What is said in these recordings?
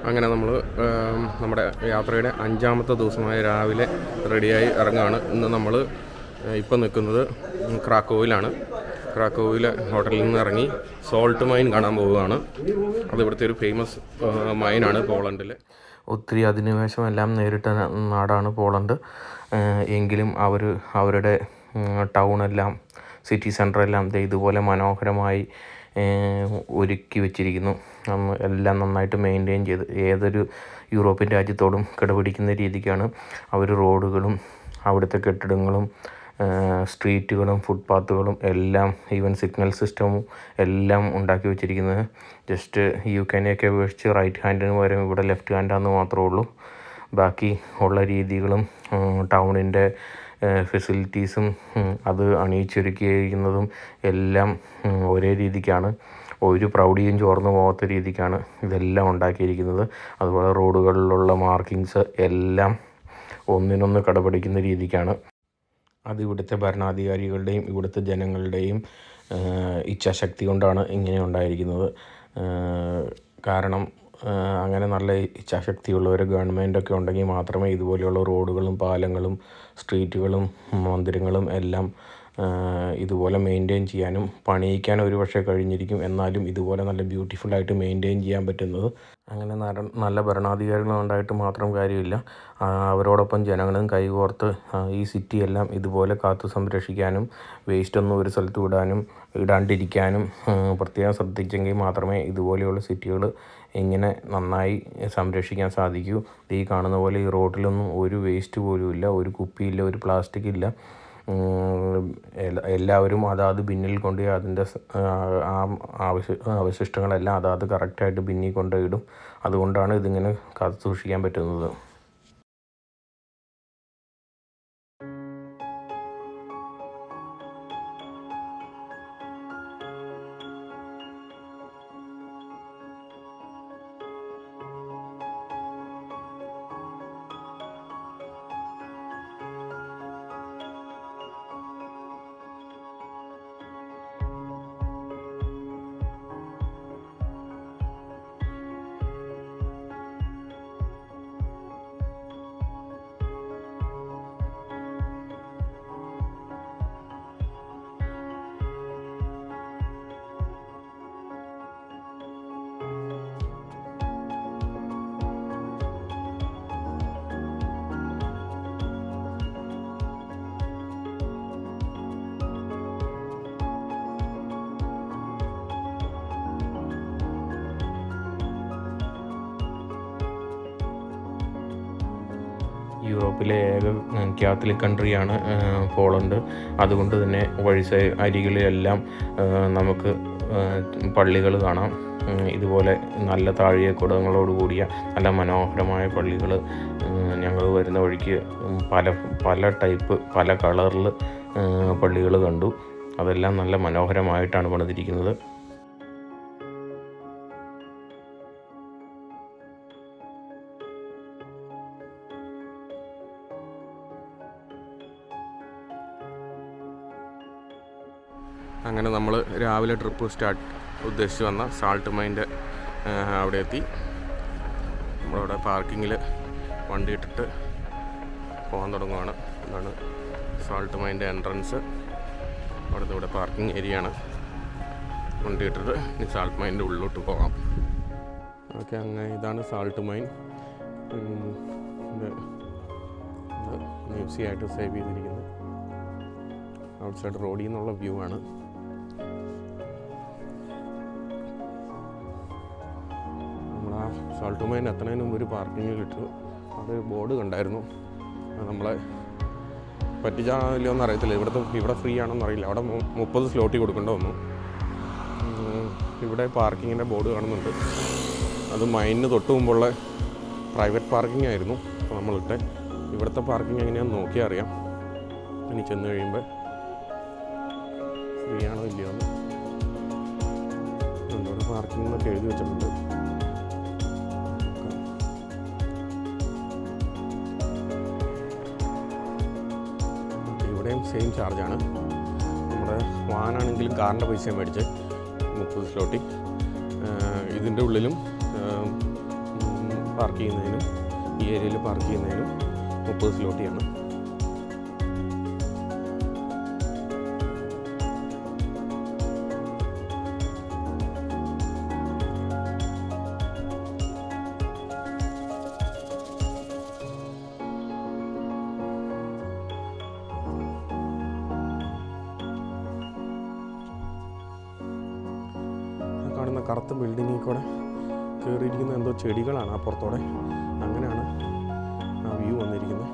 അങ്ങനെ നമ്മൾ നമ്മുടെ യാത്രയുടെ അഞ്ചാമത്തെ ദിവസമായ രാവിലെ റെഡിയായി ഇറങ്ങുകയാണ് ഇന്ന് നമ്മൾ ഇപ്പം നിൽക്കുന്നത് ക്രാക്കോവിലാണ് ക്രാക്കോവിലെ ഹോട്ടലിൽ നിന്ന് ഇറങ്ങി സോൾട്ട് മൈൻ കാണാൻ പോവുകയാണ് അത് ഇവിടുത്തെ ഒരു ഫേമസ് മൈനാണ് പോളണ്ടിൽ ഒത്തിരി അധിനിവേശമെല്ലാം നേരിട്ട ന- നാടാണ് പോളണ്ട് ഏഹ് എങ്കിലും അവർ അവരുടെ ടൗണെല്ലാം സിറ്റി സെൻറ്ററെല്ലാം ദേ ഇതുപോലെ മനോഹരമായി ഏഹ് ഒരുക്കി വെച്ചിരിക്കുന്നു നന്ന- എല്ലാം നന്നായിട്ട് മെയിൻറ്റെയിൻ ചെയ്ത് ഏതൊരു യൂറോപ്യൻ രാജ്യത്തോടും കിടപിടിക്കുന്ന രീതിക്കാണ് അവർ റോഡുകളും അവിടുത്തെ കെട്ടിടങ്ങളും ഏഹ് സ്ട്രീറ്റുകളും ഫുട്പാത്തുകളും എല്ലാം ഈവൻ സിഗ്നൽ സിസ്റ്റവും എല്ലാം ഉണ്ടാക്കി വെച്ചിരിക്കുന്നത് ജസ്റ്റ് യു കെനെയൊക്കെ അപേക്ഷിച്ച് റൈറ്റ് ഹാൻഡിന് പകരം ഇവിടെ ലെഫ്റ്റ് ഹാൻഡാന്ന് മാത്രമേ ഉള്ളൂ ബാക്കി ഉള്ള രീതികളും ടൗണിൻ്റെ ഫെസിലിറ്റീസും അത് അണിയിച്ചൊരുക്കിയിരിക്കുന്നതും എല്ലാം ഉം, ഒരേ രീതിക്കാണ് ഒരു പ്രൗഢിയും ചോർന്നു പോകാത്ത രീതിക്കാണ് ഇതെല്ലാം ഉണ്ടാക്കിയിരിക്കുന്നത് അതുപോലെ റോഡുകളിലുള്ള മാർക്കിങ്സ് എല്ലാം ഒന്നിനൊന്ന് കടപിടിക്കുന്ന രീതിക്കാണ് അത് ഇവിടുത്തെ ഭരണാധികാരികളുടെയും ഇവിടുത്തെ ജനങ്ങളുടെയും ആഹ് ഇച്ഛാശക്തി കൊണ്ടാണ് ഇങ്ങനെ ഉണ്ടായിരിക്കുന്നത് ആഹ് കാരണം ആഹ് അങ്ങനെ നല്ല ഇച്ഛാശക്തിയുള്ള ഒരു ഗവൺമെൻറ്റൊക്കെ ഉണ്ടെങ്കിൽ മാത്രമേ ഇതുപോലെയുള്ള റോഡുകളും പാലങ്ങളും സ്ട്രീറ്റുകളും മന്ദിരങ്ങളും എല്ലാം ആഹ് ഇതുപോലെ മെയിൻറ്റെയിൻ ചെയ്യാനും പണിയിക്കാനും ഒരു പക്ഷേ കഴിഞ്ഞിരിക്കും എന്നാലും ഇതുപോലെ നല്ല ബ്യൂട്ടിഫുള്ളായിട്ട് മെയിൻറ്റെയിൻ ചെയ്യാൻ പറ്റുന്നത് അങ്ങനെ നര- നല്ല ഭരണാധികാരികൾ ഉണ്ടായിട്ട് മാത്രം കാര്യമില്ല ആ, അവരോടൊപ്പം ജനങ്ങളും കൈകോർത്ത് ആ, ഈ സിറ്റി എല്ലാം ഇതുപോലെ കാത്തു സംരക്ഷിക്കാനും വേസ്റ്റ് ഒന്നും ഒരു സ്ഥലത്ത് വിടാനും ഇടാണ്ടിരിക്കാനും ആ, പ്രത്യേകം ശ്രദ്ധിച്ചെങ്കിൽ മാത്രമേ ഇതുപോലെയുള്ള സിറ്റികൾ ഇങ്ങനെ നന്നായി സംരക്ഷിക്കാൻ സാധിക്കൂ ഈ കാണുന്ന പോലെ ഈ റോഡിലൊന്നും ഒരു വേസ്റ്റ് പോലും ഇല്ല ഒരു കുപ്പിയില്ല ഒരു പ്ലാസ്റ്റിക് ഇല്ല ഉം, എല്ല- എല്ലാവരും അതാത് ബിന്നിൽ കൊണ്ട് അതിൻ്റെ സ- ആ ആവശ്യ അവശിഷ്ടങ്ങളെല്ലാം അതാത് കറക്റ്റായിട്ട് ബിന്നിൽ കൊണ്ട് ഇടും അതുകൊണ്ടാണ് ഇതിങ്ങനെ കാത്തു സൂക്ഷിക്കാൻ പറ്റുന്നത് യൂറോപ്പിലെ ഏക ഉം, കാത്തലിക് കൺട്രിയാണ് ഏഹ്, പോളണ്ട് അതുകൊണ്ട് തന്നെ വഴി സൈ അരികിലെല്ലാം ഏഹ്, നമുക്ക് പള്ളികൾ കാണാം ഉം, ഇതുപോലെ നല്ല താഴിയ കുടങ്ങളോട് കൂടിയ നല്ല മനോഹരമായ പള്ളികൾ ഞങ്ങൾ വരുന്ന വഴിക്ക് ഉം, പല പല ടൈപ്പ് പല കളറിൽ പള്ളികൾ കണ്ടു അതെല്ലാം നല്ല മനോഹരമായിട്ടാണ് പണിതിരിക്കുന്നത് അങ്ങനെ നമ്മൾ രാവിലെ ട്രിപ്പ് സ്റ്റാർട്ട് ഉദ്ദേശിച്ച് വന്ന സാൾട്ട് മൈൻ്റെ അവിടെ എത്തി നമ്മളവിടെ പാർക്കിങ്ങിൽ വണ്ടി ഇട്ടിട്ട് പോകാൻ തുടങ്ങുവാണ് ഇതാണ് സാൾട്ട് മൈൻ്റെ എൻട്രൻസ് അവിടുത്തെ ഇവിടെ പാർക്കിംഗ് ഏരിയ ആണ് വണ്ടി ഇട്ടിട്ട് ഇനി സാൾട്ട് മൈൻ്റെ ഉള്ളിലോട്ട് പോകാം ഓക്കെ അങ്ങനെ ഇതാണ് സാൾട്ട് മൈൻ ഉം, ഇത് ഇത് മ്യൂസിയം ആയിട്ട് സേവ് ചെയ്തിരിക്കുന്നത് ഔട്ട് സൈഡ് റോഡിൽ നിന്നുള്ള വ്യൂ ആണ് നമ്മൾ ആ സോൾട്ട് മൈൻ എത്തുന്നതിന് മുമ്പ് ഒരു പാർക്കിങ്ങിൽ ഇട്ടു അത് ബോർഡ് കണ്ടായിരുന്നു അത് നമ്മളെ പറ്റിച്ചാണല്ലോ എന്ന് അറിയത്തില്ല ഇവിടുത്തെ ഇവിടെ ഫ്രീ ആണെന്ന് അറിയില്ല അവിടെ മു- മുപ്പത് സ്ലോട്ടി കൊടുക്കേണ്ട വന്നു ഉം, ഇവിടെ പാർക്കിങ്ങിൻ്റെ ബോർഡ് കാണുന്നുണ്ട് അത് മൈനിന് തൊട്ട് മുമ്പുള്ള പ്രൈവറ്റ് പാർക്കിംഗ് ആയിരുന്നു അപ്പോൾ നമ്മളിട്ട് ഇവിടുത്തെ പാർക്കിംഗ് എങ്ങനെയാണെന്ന് നോക്കിയാൽ അറിയാം ഇനി ചെന്ന് കഴിയുമ്പോൾ ഫ്രീ ആണോ ഇല്ലയോ എന്ന് ഇവിടെ പാർക്കിംഗ് എന്നൊക്കെ എഴുതി വെച്ചിട്ടുണ്ട് ഇവിടെയും സെയിം ചാർജാണ് നമ്മുടെ വാനാണെങ്കിലും കാറിൻ്റെ പൈസ മേടിച്ച് മുപ്പത് സ്ലോട്ടി ഇതിൻ്റെ ഉള്ളിലും ആഹ്, ഉം, പാർക്ക് ചെയ്യുന്നതിനും ഈ ഏരിയയിൽ പാർക്ക് ചെയ്യുന്നതിനും മുപ്പത് സ്ലോട്ടിയാണ് ആ കാണുന്ന കറുത്ത ബിൽഡിങ്ങിൽ കൂടെ കയറിയിരിക്കുന്ന എന്തോ ചെടികളാണ് ആ പുറത്തോടെ അങ്ങനെയാണ് ആ വ്യൂ വന്നിരിക്കുന്നത്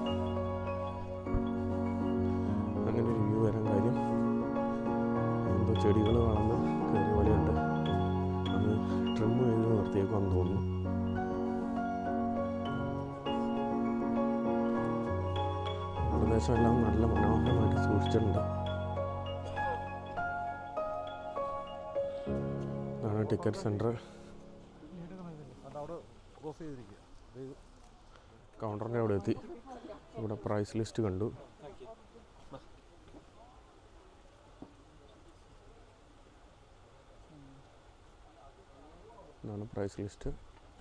അങ്ങനെ ഒരു വ്യൂ വരാൻ കാര്യം എന്തോ ചെടികൾ വളർന്ന് കയറിയ പോലെയുണ്ട് അത് ട്രിം ചെയ്ത് നിർത്തിയേക്കുമെന്ന് തോന്നുന്നു പ്രദേശം എല്ലാം നല്ല മനോഹരമായിട്ട് സൂക്ഷിച്ചിട്ടുണ്ട് ഇതാണ് ടിക്കറ്റ് സെൻറ്റർ അതവിടെ ക്ലോസ് ചെയ്തിരിക്കുക കൗണ്ടറിൻ്റെ അവിടെ എത്തി ഇവിടെ പ്രൈസ് ലിസ്റ്റ് കണ്ടു ഇതാണ് പ്രൈസ് ലിസ്റ്റ്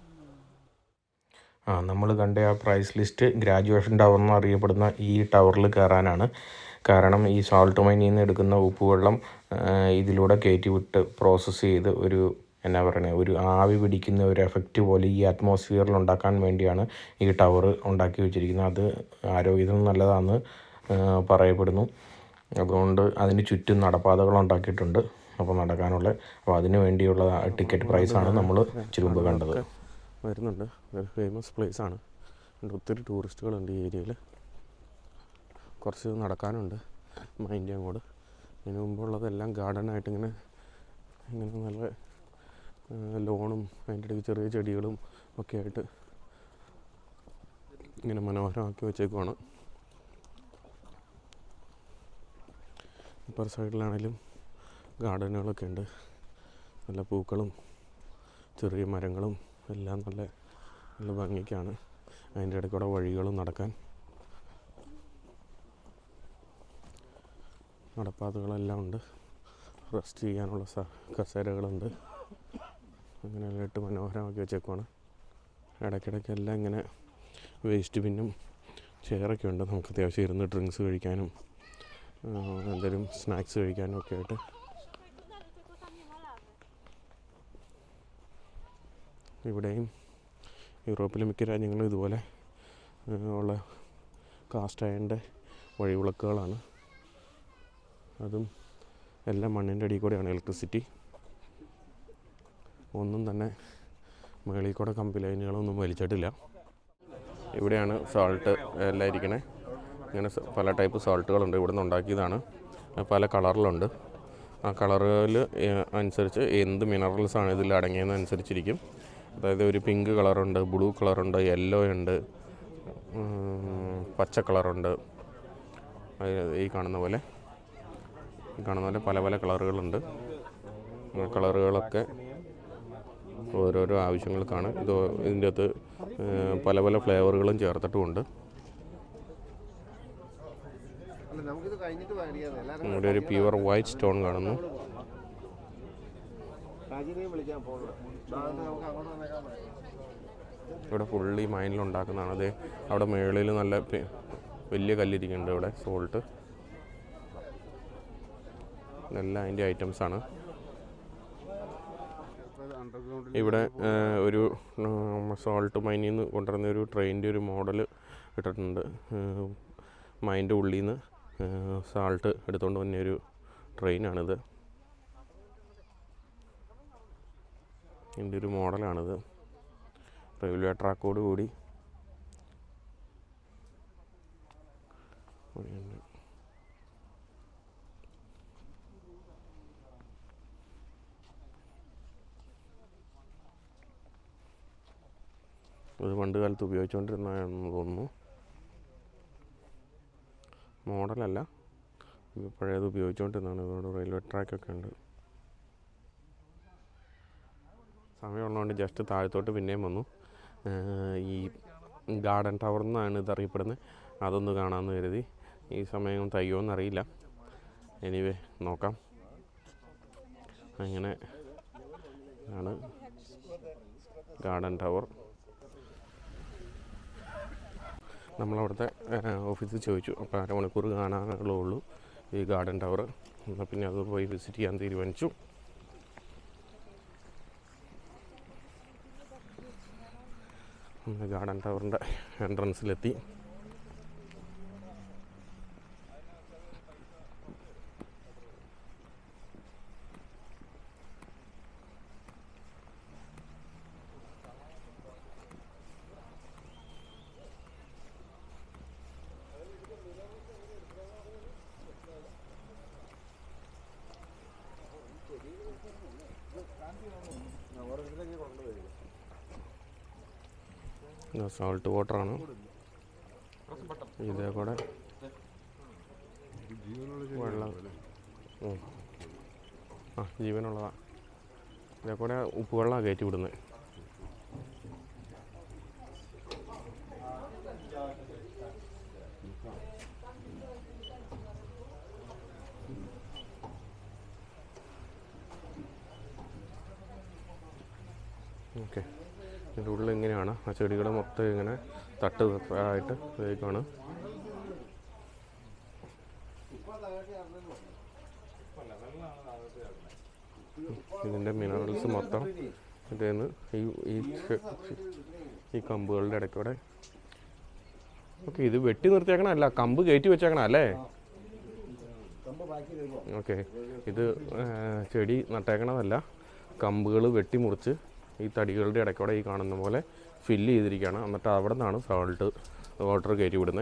ആ നമ്മൾ കണ്ട ആ പ്രൈസ് ലിസ്റ്റ് ഗ്രാജുവേഷൻ ടവർ എന്ന് അറിയപ്പെടുന്ന ഈ ടവറിൽ കയറാനാണ് കാരണം ഈ സാൾട്ട് മൈനിൽ നിന്ന് എടുക്കുന്ന ഉപ്പുവെള്ളം ആ, ഇതിലൂടെ കയറ്റി വിട്ട് പ്രോസസ്സ് ചെയ്ത് ഒരു എന്നാ പറയുക ഒരു ആവി പിടിക്കുന്ന ഒരു എഫക്റ്റ് പോലെ ഈ അറ്റ്മോസ്ഫിയറിൽ ഉണ്ടാക്കാൻ വേണ്ടിയാണ് ഈ ടവർ ഉണ്ടാക്കി വെച്ചിരിക്കുന്നത് അത് ആരോഗ്യത്തിന് നല്ലതാണെന്ന് ആ, പറയപ്പെടുന്നു അതുകൊണ്ട് അതിന് ചുറ്റും നടപ്പാതകൾ ഉണ്ടാക്കിയിട്ടുണ്ട് അപ്പോൾ നടക്കാനുള്ള അപ്പോൾ അതിന് വേണ്ടിയുള്ള ടിക്കറ്റ് പ്രൈസാണ് നമ്മൾ ഇച്ചിരി മുമ്പ് കണ്ടത് വരുന്നുണ്ട് ഒരു ഫേമസ് പ്ലേസ് ആണ് ഉണ്ട് ഒത്തിരി ടൂറിസ്റ്റുകളുണ്ട് ഈ ഏരിയയിൽ കുറച്ച് നടക്കാനുണ്ട് മൈൻഡ് അങ്ങോട്ട് ഇതിന് മുമ്പുള്ളതെല്ലാം ഗാർഡനായിട്ട് ഇങ്ങനെ ഇങ്ങനെ നല്ല ആ, ലോണും അതിൻ്റെ ഇടയ്ക്ക് ചെറിയ ചെടികളും ഒക്കെ ആയിട്ട് ഇങ്ങനെ മനോഹരമാക്കി വെച്ചേക്കുവാണ് ഇപ്പുറ സൈഡിലാണെങ്കിലും ഗാർഡനുകളൊക്കെ ഉണ്ട് നല്ല പൂക്കളും ചെറിയ മരങ്ങളും എല്ലാം നല്ല നല്ല ഭംഗിക്കാണ് അതിൻ്റെ ഇടയ്ക്കൂടെ വഴികളും നടക്കാൻ നടപ്പാതകളെല്ലാം ഉണ്ട് റെസ്റ്റ് ചെയ്യാനുള്ള സ കസേരകളുണ്ട് അങ്ങനെ എല്ലാം ഇട്ട് മനോഹരമാക്കി വെച്ചേക്കുവാണ് ഇടയ്ക്കിടയ്ക്ക് എല്ലാം ഇങ്ങനെ വേസ്റ്റ് ബിന്നും ചെയറൊക്കെ ഉണ്ട് നമുക്ക് അത്യാവശ്യം ഇരുന്ന് ഡ്രിങ്ക്സ് കഴിക്കാനും ആ, എന്തെങ്കിലും സ്നാക്സ് കഴിക്കാനും ഒക്കെ ആയിട്ട് ഇവിടെയും യൂറോപ്പിലെ മിക്ക രാജ്യങ്ങളും ഇതുപോലെ ആ, ഉള്ള കാസ്റ്റ് അയണിൻ്റെ വഴിവിളക്കുകളാണ് അതും എല്ലാം മണ്ണിൻ്റെ അടിയിൽ കൂടെയാണ് ഇലക്ട്രിസിറ്റി ഒന്നും തന്നെ മുകളിൽ കൂടെ കമ്പി ലൈനുകളൊന്നും വലിച്ചിട്ടില്ല ഇവിടെയാണ് സാൾട്ട് എല്ലാം ഇരിക്കണേ ഇങ്ങനെ സ- പല ടൈപ്പ് സാൾട്ടുകളുണ്ട് ഇവിടെ നിന്ന് ഉണ്ടാക്കിയതാണ് അത് പല കളറിലുണ്ട് ആ കളറുകൾ അനുസരിച്ച് എന്ത് മിനറൽസ് ആണ് ഇതിൽ അടങ്ങിയതെന്ന് അനുസരിച്ചിരിക്കും അതായത് ഒരു പിങ്ക് കളറുണ്ട് ബ്ലൂ കളറുണ്ട് യെല്ലോ ഉണ്ട് ഉം, പച്ച കളറുണ്ട് അത് ഈ കാണുന്ന പോലെ ഈ കാണുന്ന പോലെ പല പല കളറുകളുണ്ട് ആ കളറുകളൊക്കെ ഓരോരോ ആവശ്യങ്ങൾക്കാണ് ഇത് ഇതിൻ്റെ അകത്ത് ഏഹ്, പല പല ഫ്ലേവറുകളും ചേർത്തിട്ടുമുണ്ട് അല്ല നമുക്കിത് കഴിഞ്ഞിട്ട് അറിയാതെ എല്ലാവരും ഇവിടെ ഒരു പ്യുവർ വൈറ്റ് സ്റ്റോൺ കാണുന്നു രാജിനെയും വിളിക്കാൻ പോകുന്നത് അതുകൊണ്ട് നമുക്ക് അങ്ങോട്ട് വന്നേക്കാൻ പറയാം ഇവിടെ ഫുള്ളി മൈനിലുണ്ടാക്കുന്നതാണ് അതെ അവിടെ മുകളിൽ നല്ല പി- വലിയ കല്ലിരിക്കുന്നുണ്ട് ഇവിടെ സോൾട്ട് ഇതെല്ലാം അതിൻ്റെ ഐറ്റംസാണ് അണ്ടർഗ്രൗണ്ടിൽ ഇവിടെ ഏഹ്, ഒരു സോൾട്ട് മൈനിൽ നിന്ന് കൊണ്ടുവരുന്ന ഒരു ട്രെയിനിൻ്റെ ഒരു മോഡൽ ഇട്ടിട്ടുണ്ട് മൈൻ്റെ ഉള്ളിൽ നിന്ന് സാൾട്ട് എടുത്തുകൊണ്ട് വന്ന ഒരു ട്രെയിനാണിത് ഇതിൻ്റെ ഒരു മോഡലാണിത് റെയിൽവേ ട്രാക്കോട് കൂടി ഉണ്ട്. ഇത് പണ്ട് കാലത്ത് ഉപയോഗിച്ചുകൊണ്ടിരുന്നതാണെന്ന് തോന്നുന്നു മോഡലല്ല ഇത് പഴയത് ഉപയോഗിച്ചുകൊണ്ടിരുന്നതാണ് ഇതുകൊണ്ട് റെയിൽവേ ട്രാക്കൊക്കെ ഉണ്ട് സമയമുള്ളതുകൊണ്ട് ജസ്റ്റ് താഴത്തോട്ട് പിന്നെയും വന്നു ഏഹ് ഈ ഗാർഡൻ ടവർ എന്നാണ് ഇത് അറിയപ്പെടുന്നത് അതൊന്ന് കാണാമെന്ന് കരുതി ഈ സമയം തയ്യോന്ന് അറിയില്ല എനിവേ നോക്കാം അങ്ങനെ ആണ് ഗാർഡൻ ടവർ നമ്മളവിടുത്തെ ഓഫീസിൽ ചോദിച്ചു അപ്പോൾ അരമണിക്കൂർ കാണാനുള്ളേ ഉള്ളൂ ഈ ഗാർഡൻ ടവർ എന്നാൽ പിന്നെ അത് പോയി വിസിറ്റ് ചെയ്യാൻ തീരുമാനിച്ചു നമ്മൾ ഗാർഡൻ ടവറിൻ്റെ എൻട്രൻസിലെത്തി സോൾട്ട് വാട്ടറാണ് ഇതേ കൂടെ വെള്ളം ഉം. ആ ജീവനുള്ളതാ ഇതേ കൂടെ ഉപ്പുവെള്ളമാണ് കയറ്റി വിടുന്നത് ഓക്കെ ഇതിൻ്റെ ഉള്ളിൽ ഇങ്ങനെയാണ് ആ ചെടികൾ മൊത്തം ഇങ്ങനെ തട്ട് ആയിട്ട് ഇതേക്കാണ് ഇതിൻ്റെ മിനറൽസ് മൊത്തം ഇതേന്ന് ഈ ഈ ചെ- ഈ കമ്പുകളുടെ ഇടയ്ക്കൂടെ ഓക്കെ ഇത് വെട്ടി നിർത്തിയേക്കണല്ല കമ്പ് കയറ്റി വെച്ചേക്കണ അല്ലേ കമ്പ് ബാക്കി വരുമോ ഓക്കെ ഇത് ആ, ചെടി നട്ടേക്കണതല്ല കമ്പുകൾ വെട്ടിമുറിച്ച് ഈ തടികളുടെ ഇടയ്ക്കൂടെ ഈ കാണുന്ന പോലെ ഫില്ല് ചെയ്തിരിക്കുകയാണ് എന്നിട്ട് അവിടെ നിന്നാണ് സോൾട്ട് വാട്ടർ കയറ്റി വിടുന്നത്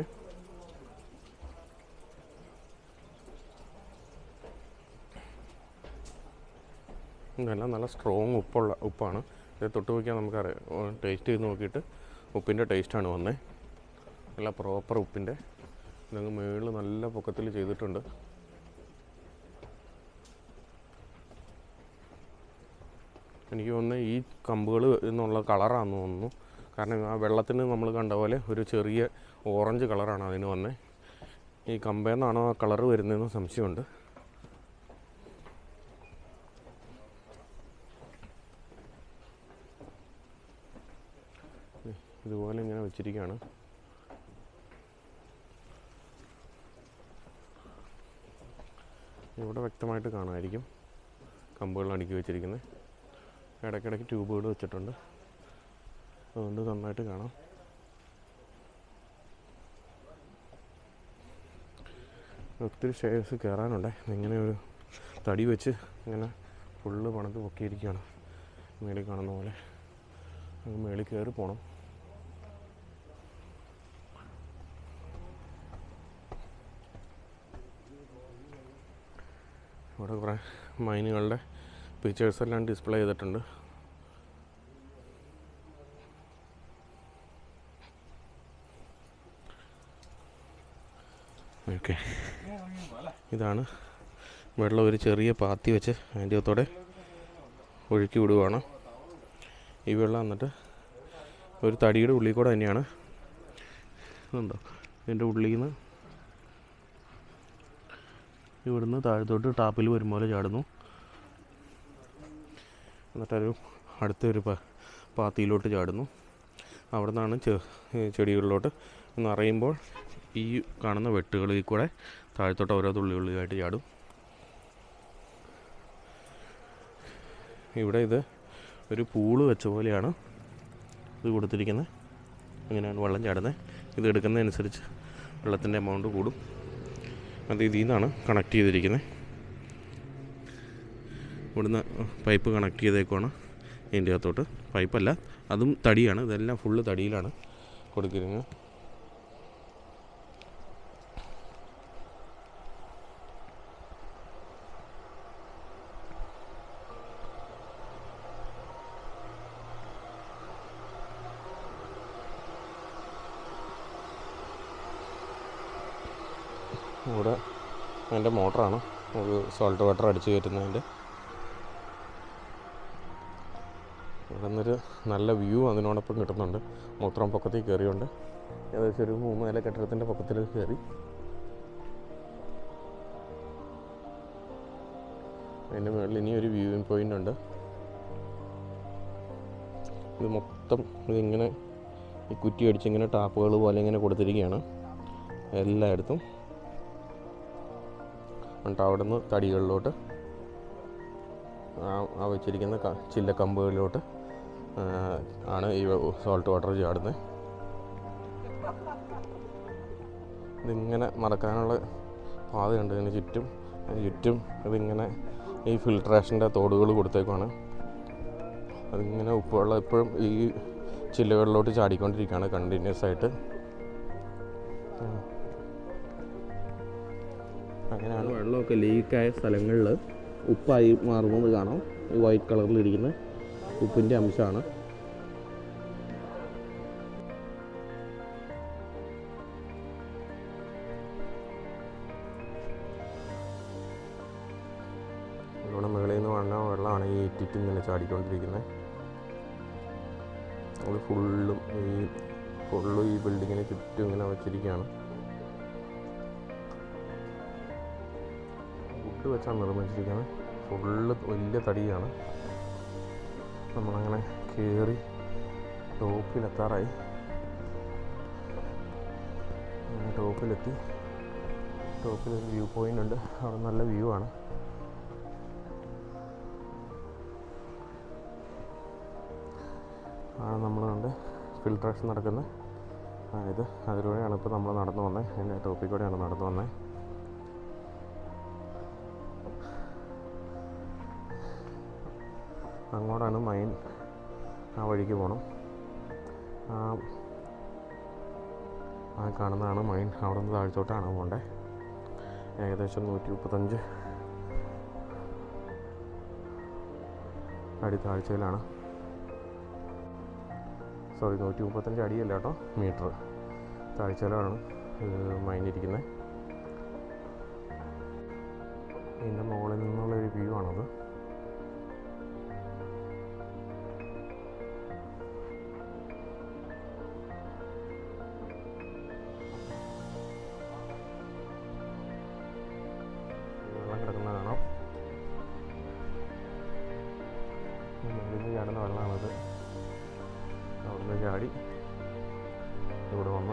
ഇതെല്ലാം നല്ല സ്ട്രോങ് ഉപ്പുള്ള ഉപ്പാണ് ഇത് തൊട്ട് നോക്കിയാൽ നമുക്കറിയാം ടേസ്റ്റ് ചെയ്ത് നോക്കിയിട്ട് ഉപ്പിൻ്റെ ടേസ്റ്റാണ് വന്നത് നല്ല പ്രോപ്പർ ഉപ്പിൻ്റെ ഇതങ്ങ് മുകളിൽ നല്ല പൊക്കത്തിൽ ചെയ്തിട്ടുണ്ട് എനിക്ക് തോന്നുന്നത് ഈ കമ്പുകൾ എന്നുള്ള കളറാണെന്ന് തോന്നുന്നു കാരണം ആ വെള്ളത്തിന് നമ്മൾ കണ്ട പോലെ ഒരു ചെറിയ ഓറഞ്ച് കളറാണ് അതിന് വന്നത് ഈ കമ്പേന്നാണോ ആ കളറ് വരുന്നതെന്ന് സംശയമുണ്ട് ഇതുപോലെ ഇങ്ങനെ വെച്ചിരിക്കുകയാണ് ഇവിടെ വ്യക്തമായിട്ട് കാണാമായിരിക്കും കമ്പുകൾ അടുക്കി വെച്ചിരിക്കുന്നത് ഇടയ്ക്കിടയ്ക്ക് ട്യൂബുകൾ വെച്ചിട്ടുണ്ട് അതുകൊണ്ട് നന്നായിട്ട് കാണാം ഒത്തിരി ഷെയർസ് കയറാനുണ്ട് ഇങ്ങനെ ഒരു തടി വെച്ച് ഇങ്ങനെ ഫുള്ള് പണിത് പൊക്കിയിരിക്കുകയാണ് മേളിൽ കാണുന്ന പോലെ അങ്ങ് മേളിൽ കയറി പോകണം ഇവിടെ കുറേ മൈനുകളുടെ പിക്ചേഴ്സ് എല്ലാം ഡിസ്പ്ലേ ചെയ്തിട്ടുണ്ട് ഓക്കെ ഇതാണ് വെള്ളം ഒരു ചെറിയ പാത്തി വെച്ച് അതിൻ്റെ അകത്തോടെ ഒഴുക്കി വിടുവാണ് ഈ വെള്ളം എന്നിട്ട് ഒരു തടിയുടെ ഉള്ളിൽ കൂടെ തന്നെയാണ് ഇതുണ്ടോ ഇതിൻ്റെ ഉള്ളിൽ നിന്ന് ഇവിടുന്ന് താഴത്തോട്ട് ടാപ്പിൽ വരും പോലെ ചാടുന്നു എന്നിട്ടൊരു അടുത്തൊരു പ പാത്തിയിലോട്ട് ചാടുന്നു അവിടെ നിന്നാണ് ചെ ഈ ചെടികളിലോട്ട് നിറയുമ്പോൾ ഈ കാണുന്ന വെട്ടുകളിൽ കൂടെ താഴത്തോട്ട് ഓരോ തുള്ളി തുള്ളിയായിട്ട് ചാടും ഇവിടെ ഇത് ഒരു പൂള് വെച്ച പോലെയാണ് ഇത് കൊടുത്തിരിക്കുന്നത് അങ്ങനെയാണ് വെള്ളം ചാടുന്നത് ഇത് എടുക്കുന്നതനുസരിച്ച് വെള്ളത്തിൻ്റെ എമൗണ്ട് കൂടും അത് ഇതിൽ നിന്നാണ് കണക്ട് ചെയ്തിരിക്കുന്നത് ഇവിടുന്ന് പൈപ്പ് കണക്ട് ചെയ്തേക്കുവാണ് ഇതിൻ്റെ അകത്തോട്ട് പൈപ്പല്ല അതും തടിയാണ് ഇതെല്ലാം ഫുള്ള് തടിയിലാണ് കൊടുത്തിരുന്നത് ഇവിടെ അതിൻ്റെ മോട്ടറാണ് ഒരു സോൾട്ട് വാട്ടർ അടിച്ച് കയറ്റുന്നതിൻ്റെ ഇവിടെ നിന്നൊരു നല്ല വ്യൂ അതിനോടൊപ്പം കിട്ടുന്നുണ്ട് മൂത്രം പൊക്കത്തിൽ കയറിയുണ്ട് ഏകദേശം ഒരു മൂന്ന് നില കെട്ടിടത്തിൻ്റെ പൊക്കത്തിൽ കയറി അതിൻ്റെ മുകളിൽ ഇനി ഒരു വ്യൂവിങ് പോയിൻ്റ് ഉണ്ട് ഇത് മൊത്തം ഇതിങ്ങനെ ഈ കുറ്റി അടിച്ചിങ്ങനെ ടാപ്പുകൾ പോലെ ഇങ്ങനെ കൊടുത്തിരിക്കുകയാണ് എല്ലായിടത്തും എന്നിട്ട് അവിടെ നിന്ന് തടികളിലോട്ട് ആ- ആ വെച്ചിരിക്കുന്ന ക- ചില്ല കമ്പുകളിലോട്ട് ആ, ആണ് ഈ സോൾട്ട് വാട്ടർ ചാടുന്നത് ഇതിങ്ങനെ നടക്കാനുള്ള പാതയുണ്ട് ഇതിന് ചുറ്റും അതിന് ചുറ്റും ഇതിങ്ങനെ ഈ ഫിൽട്രേഷൻ്റെ തോടുകൾ കൊടുത്തേക്കുവാണ് അതിങ്ങനെ ഉപ്പുവെള്ളം എപ്പോഴും ഈ ചില്ലുകളിലോട്ട് ചാടിക്കൊണ്ടിരിക്കുകയാണ് കണ്ടിന്യൂസ് ആയിട്ട് ഉം. അങ്ങനെയാണ് വെള്ളമൊക്കെ ലീക്കായ സ്ഥലങ്ങളിൽ ഉപ്പായി മാറുന്നത് കാണാം ഈ വൈറ്റ് കളറിലിരിക്കുന്ന ഉപ്പിൻ്റെ അംശമാണ് ഇവിടെ മുകളിൽ നിന്ന് വന്ന വെള്ളമാണ് ഈ ഇറ്റിറ്റ് ഇങ്ങനെ ചാടിക്കൊണ്ടിരിക്കുന്നത് അത് ഫുള്ളും ഈ ഫുള്ളും ഈ ബിൽഡിങ്ങിന് ചുറ്റും ഇങ്ങനെ വെച്ചിരിക്കുകയാണ് വുഡ് വെച്ചാണ് നിർമ്മിച്ചിരിക്കുന്നത് ഫുള്ള് വലിയ തടിയാണ് നമ്മളങ്ങനെ കയറി ടോപ്പിലെത്താറായി അങ്ങനെ ടോപ്പിലെത്തി ടോപ്പിലൊരു വ്യൂ പോയിൻ്റ് ഉണ്ട് അവിടെ നല്ല വ്യൂ ആണ് ആണ് നമ്മൾ കണ്ട് ഫിൽട്രേഷൻ നടക്കുന്ന ആ ഇത് അതിലൂടെയാണ് ഇപ്പോൾ നമ്മൾ നടന്നു വന്നത് എൻ്റെ ടോപ്പിൽ കൂടെയാണ് നടന്നു വന്നത് അങ്ങോട്ടാണ് മൈൻ ആ വഴിക്ക് പോകണം ആ ആ കാണുന്നതാണ് മൈൻ അവിടെ നിന്ന് താഴ്ത്തോട്ടാണ് പോകേണ്ടത് ഏകദേശം നൂറ്റി മുപ്പത്തഞ്ച് അടി താഴ്ചയിലാണ് സോറി നൂറ്റി മുപ്പത്തഞ്ച് അടിയല്ല കേട്ടോ മീറ്റർ താഴ്ചയിലാണ് മൈനിരിക്കുന്നത് ഇതിൻ്റെ മുകളിൽ നിന്നുള്ളൊരു വ്യൂ ആണത് വെള്ളം കിടക്കുന്ന കാണാം മുകളിൽ നിന്ന് ചാടുന്ന വെള്ളമാണത് അവിടുന്ന് ചാടി ഇവിടെ വന്ന്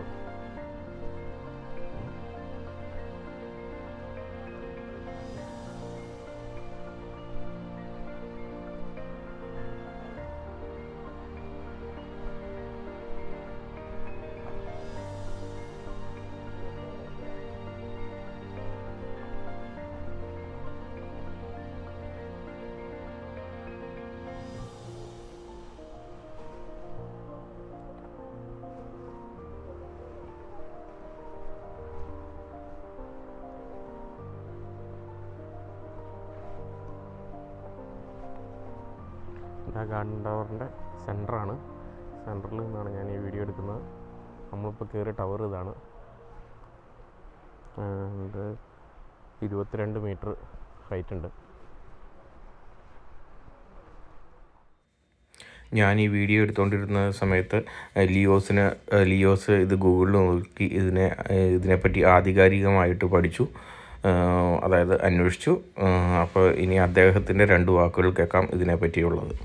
ആ ഗാർഡൻ ടവറിൻ്റെ സെൻറ്ററാണ് സെൻറ്ററിൽ നിന്നാണ് ഞാൻ ഈ വീഡിയോ എടുക്കുന്നത് നമ്മളിപ്പോൾ കയറിയ ടവർ ഇതാണ് ആ, ഇത് ഇരുപത്തിരണ്ട് മീറ്റർ ഹൈറ്റ് ഉണ്ട് ഞാൻ ഈ വീഡിയോ എടുത്തുകൊണ്ടിരുന്ന സമയത്ത് അഹ് ലിയോസിന് അഹ് ലിയോസ് ഇത് ഗൂഗിളിൽ നോക്കി ഇതിനെ അഹ് ഇതിനെപ്പറ്റി ആധികാരികമായിട്ട് പഠിച്ചു ആഹ് അതായത് അന്വേഷിച്ചു ആഹ് അപ്പോൾ ഇനി അദ്ദേഹത്തിൻ്റെ രണ്ട് വാക്കുകൾ കേൾക്കാം ഇതിനെപ്പറ്റിയുള്ളത്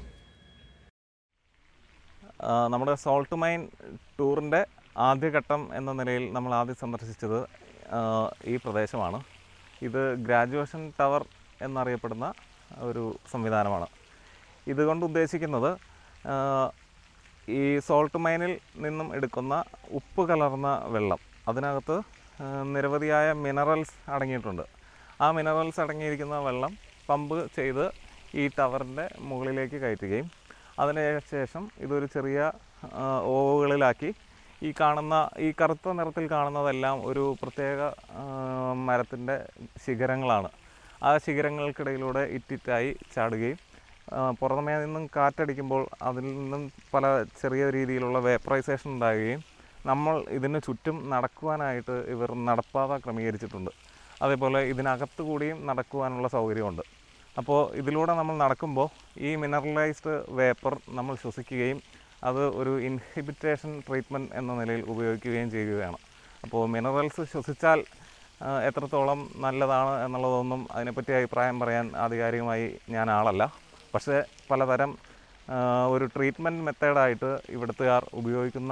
ആ, നമ്മുടെ സോൾട്ട് മൈൻ ടൂറിൻ്റെ ആദ്യഘട്ടം എന്ന നിലയിൽ നമ്മൾ ആദ്യം സന്ദർശിച്ചത് ആ, ഈ പ്രദേശമാണ് ഇത് ഗ്രാജുവേഷൻ ടവർ എന്നറിയപ്പെടുന്ന ഒരു സംവിധാനമാണ് ഇതുകൊണ്ട് ഉദ്ദേശിക്കുന്നത് ആ, ഈ സോൾട്ട് മൈനിൽ നിന്നും എടുക്കുന്ന ഉപ്പ് കലർന്ന വെള്ളം അതിനകത്ത് ആ, നിരവധിയായ മിനറൽസ് അടങ്ങിയിട്ടുണ്ട് ആ മിനറൽസ് അടങ്ങിയിരിക്കുന്ന വെള്ളം പമ്പ് ചെയ്ത് ഈ ടവറിൻ്റെ മുകളിലേക്ക് കയറ്റുകയും അതിന് ശേഷം ഇതൊരു ചെറിയ ആ, ഓവുകളിലാക്കി ഈ കാണുന്ന ഈ കറുത്ത നിറത്തിൽ കാണുന്നതെല്ലാം ഒരു പ്രത്യേക മരത്തിൻ്റെ ശിഖരങ്ങളാണ് ആ ശിഖരങ്ങൾക്കിടയിലൂടെ ഇറ്റിറ്റായി ചാടുകയും ആ, പുറമേ നിന്നും കാറ്റടിക്കുമ്പോൾ അതിൽ നിന്നും പല ചെറിയ രീതിയിലുള്ള വേപ്പറൈസേഷൻ ഉണ്ടാകുകയും നമ്മൾ ഇതിന് ചുറ്റും നടക്കുവാനായിട്ട് ഇവർ നടപ്പാത ക്രമീകരിച്ചിട്ടുണ്ട് അതേപോലെ ഇതിനകത്ത് കൂടിയും നടക്കുവാനുള്ള സൗകര്യമുണ്ട് അപ്പോൾ ഇതിലൂടെ നമ്മൾ നടക്കുമ്പോൾ ഈ മിനറലൈസ്ഡ് വേപ്പർ നമ്മൾ ശ്വസിക്കുകയും അത് ഒരു ഇൻഹിബിറ്റേഷൻ ട്രീറ്റ്മെൻറ്റ് എന്ന നിലയിൽ ഉപയോഗിക്കുകയും ചെയ്യുകയാണ് അപ്പോൾ മിനറൽസ് ശ്വസിച്ചാൽ ആ, എത്രത്തോളം നല്ലതാണ് എന്നുള്ളതൊന്നും അതിനെപ്പറ്റി അഭിപ്രായം പറയാൻ ആധികാരികമായി ഞാൻ ആളല്ല പക്ഷേ പലതരം ആ, ഒരു ട്രീറ്റ്മെൻറ്റ് മെത്തേഡായിട്ട് ഇവിടുത്തുകാർ ഉപയോഗിക്കുന്ന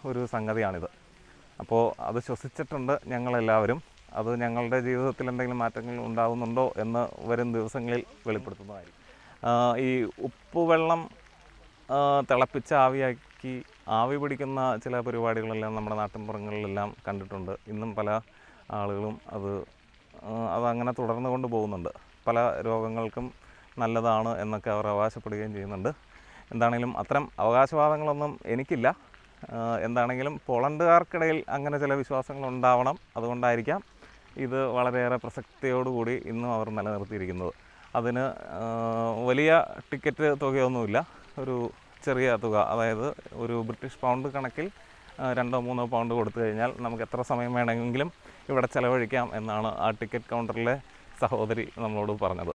ഒരു സംഗതിയാണിത് അപ്പോൾ അത് ശ്വസിച്ചിട്ടുണ്ട് ഞങ്ങളെല്ലാവരും അത് ഞങ്ങളുടെ ജീവിതത്തിൽ എന്തെങ്കിലും മാറ്റങ്ങൾ ഉണ്ടാകുന്നുണ്ടോ എന്ന് വരും ദിവസങ്ങളിൽ വെളിപ്പെടുത്തുന്നതായിരിക്കും ആ, ഈ ഉപ്പുവെള്ളം ആ, തിളപ്പിച്ച് ആവിയാക്കി ആവി പിടിക്കുന്ന ചില പരിപാടികളെല്ലാം നമ്മുടെ നാട്ടിൻപുറങ്ങളിലെല്ലാം കണ്ടിട്ടുണ്ട് ഇന്നും പല ആളുകളും അത് ആ, അതങ്ങനെ തുടർന്നു കൊണ്ട് പോകുന്നുണ്ട് പല രോഗങ്ങൾക്കും നല്ലതാണ് എന്നൊക്കെ അവർ അവകാശപ്പെടുകയും ചെയ്യുന്നുണ്ട് എന്താണെങ്കിലും അത്തരം അവകാശവാദങ്ങളൊന്നും എനിക്കില്ല ആ, എന്താണെങ്കിലും പോളണ്ടുകാർക്കിടയിൽ അങ്ങനെ ചില വിശ്വാസങ്ങൾ ഉണ്ടാവണം അതുകൊണ്ടായിരിക്കാം ഇത് വളരെയേറെ പ്രസക്തിയോടുകൂടി ഇന്നും അവർ നിലനിർത്തിയിരിക്കുന്നത് അതിന് ആ, വലിയ ടിക്കറ്റ് തുകയൊന്നുമില്ല ഒരു ചെറിയ തുക അതായത് ഒരു ബ്രിട്ടീഷ് പൗണ്ട് കണക്കിൽ ആ, രണ്ടോ മൂന്നോ പൗണ്ട് കൊടുത്തു കഴിഞ്ഞാൽ നമുക്ക് എത്ര സമയം വേണമെങ്കിലും ഇവിടെ ചിലവഴിക്കാം എന്നാണ് ആ ടിക്കറ്റ് കൗണ്ടറിലെ സഹോദരി നമ്മളോട് പറഞ്ഞത്